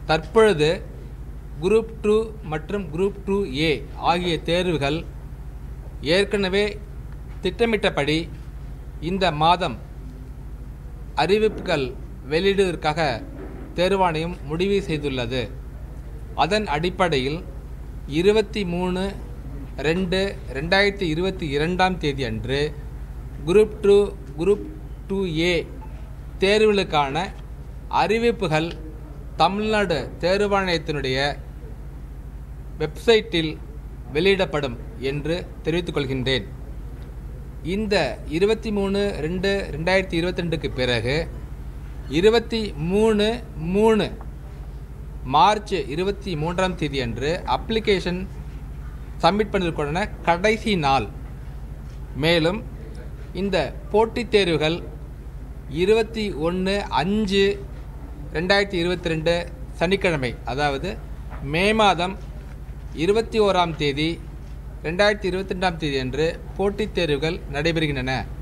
தற்பொழுது group two மற்றும் group two A ஆகிய தேர்வுகள் ஏற்கனவே திட்டமிட்டபடி இந்த மாதம் அறிவிப்புகள் வெளியிடுவதற்காக தேர்வாணையம் முடிவு செய்துள்ளது அதன் அடிப்படையில் இருபத்தி மூணு ரெண்டு ரெண்டாயிரத்தி இருபத்தி இரண்டாம் தேதி அன்று group two group two A தேர்வுகளுக்கான அறிவிப்புகள் தமிழ்நாடு தேர்வாணையத்தினுடைய வெப்சைட்டில் வெளியிடப்படும் என்று தெரிவித்துக் கொள்கின்றேன் இந்த இருபத்தி மூணு ரெண்டு ரெண்டாயிரத்தி இருபத்தி ரெண்டுக்கு பிறகு இருபத்தி மூணு மூணு மார்ச் இருபத்தி மூன்றாம் தேதி அன்று அப்ளிகேஷன் சப்மிட் பண்ணுவதற்கான கடைசி நாள் மேலும் இந்த போட்டித் தேர்வுகள் இருபத்தி ஒன்று அஞ்சு ரெண்டாயிரத்தி இருபத்தி ரெண்டு சனிக்கிழமை அதாவது மே மாதம் இருபத்தி ஓராம் தேதி ரெண்டாயிரத்தி இருபத்தி ரெண்டாம் தேதி அன்று போட்டித் தேர்வுகள் நடைபெறுகின்றன